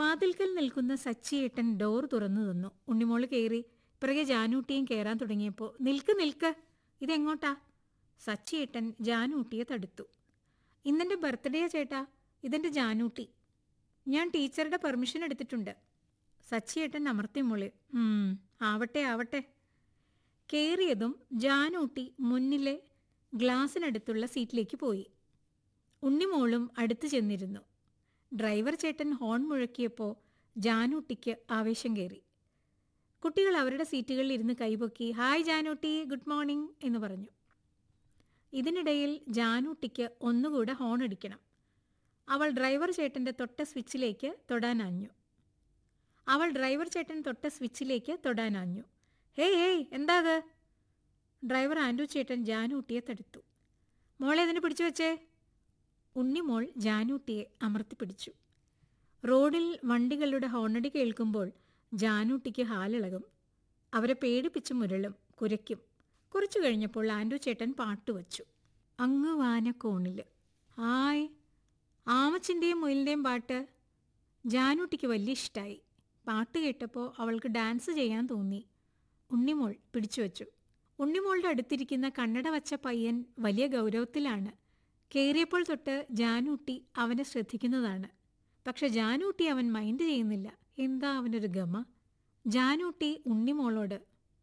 വാതിൽക്കൽ നിൽക്കുന്ന സച്ചിയേട്ടൻ ഡോർ തുറന്നു തന്നു ഉണ്ണിമോള് കയറി പിറകെ ജാനൂട്ടിയും കയറാൻ തുടങ്ങിയപ്പോൾ നിൽക്ക് നിൽക്ക് ഇതെങ്ങോട്ടാ സച്ചിയേട്ടൻ ജാനൂട്ടിയെ തടുത്തു ഇന്നെൻ്റെ ബർത്ത്ഡേയാ ചേട്ടാ ഇതെൻ്റെ ജാനൂട്ടി ഞാൻ ടീച്ചറുടെ പെർമിഷൻ എടുത്തിട്ടുണ്ട് സച്ചിയേട്ടൻ അമർത്തി മോളി "ഉം, ആവട്ടെ ആവട്ടെ കയറിയതും ജാനൂട്ടി മുന്നിലെ ഗ്ലാസിനടുത്തുള്ള സീറ്റിലേക്ക് പോയി ഉണ്ണിമോളും അടുത്ത് ചെന്നിരുന്നു ഡ്രൈവർ ചേട്ടൻ ഹോൺ മുഴക്കിയപ്പോൾ ജാനൂട്ടിക്ക് ആവേശം കയറി കുട്ടികൾ അവരുടെ സീറ്റുകളിൽ ഇരുന്ന് കൈപൊക്കി ഹായ് ജാനൂട്ടി ഗുഡ് മോർണിംഗ് എന്ന് പറഞ്ഞു ഇതിനിടയിൽ ജാനൂട്ടിക്ക് ഒന്നുകൂടെ ഹോൺ അടിക്കണം അവൾ ഡ്രൈവർ ചേട്ടൻ്റെ തൊട്ട സ്വിച്ചിലേക്ക് തൊടാനാഞ്ഞു അവൾ ഡ്രൈവർ ചേട്ടൻ തൊട്ട സ്വിച്ചിലേക്ക് തൊടാനാഞ്ഞു ഹേയ് ഹേയ് എന്താ അത് ഡ്രൈവർ ആൻഡു ചേട്ടൻ ജാനൂട്ടിയെ തടുത്തു മോളെ അതിനെ പിടിച്ചു വെച്ചേ ഉണ്ണിമോൾ ജാനൂട്ടിയെ അമർത്തിപ്പിടിച്ചു റോഡിൽ വണ്ടികളുടെ ഹോണടി കേൾക്കുമ്പോൾ ജാനൂട്ടിക്ക് ഹാലിളകും അവരെ പേടിപ്പിച്ച് മുരളും കുരയ്ക്കും കുറച്ചു കഴിഞ്ഞപ്പോൾ ആൻഡു ചേട്ടൻ പാട്ടുവച്ചു അങ്ങ് വാനക്കോണിൽ ഹായ് ആമച്ചിൻ്റെയും മുയലിൻ്റെയും പാട്ട് ജാനൂട്ടിക്ക് വലിയ ഇഷ്ടമായി പാട്ട് കേട്ടപ്പോൾ അവൾക്ക് ഡാൻസ് ചെയ്യാൻ തോന്നി ഉണ്ണിമോൾ പിടിച്ചു വച്ചു ഉണ്ണിമോളുടെ അടുത്തിരിക്കുന്ന കണ്ണട വച്ച പയ്യൻ വലിയ ഗൗരവത്തിലാണ് കയറിയപ്പോൾ തൊട്ട് ജാനൂട്ടി അവനെ ശ്രദ്ധിക്കുന്നതാണ് പക്ഷെ ജാനൂട്ടി അവൻ മൈൻഡ് ചെയ്യുന്നില്ല എന്താ അവനൊരു ഗമ ജാനൂട്ടി ഉണ്ണിമോളോട്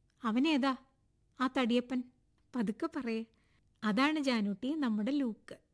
അവനേതാ ആ തടിയപ്പൻ പതുക്കെ പറയേ അതാണ് ജാനൂട്ടി നമ്മുടെ ലൂക്ക്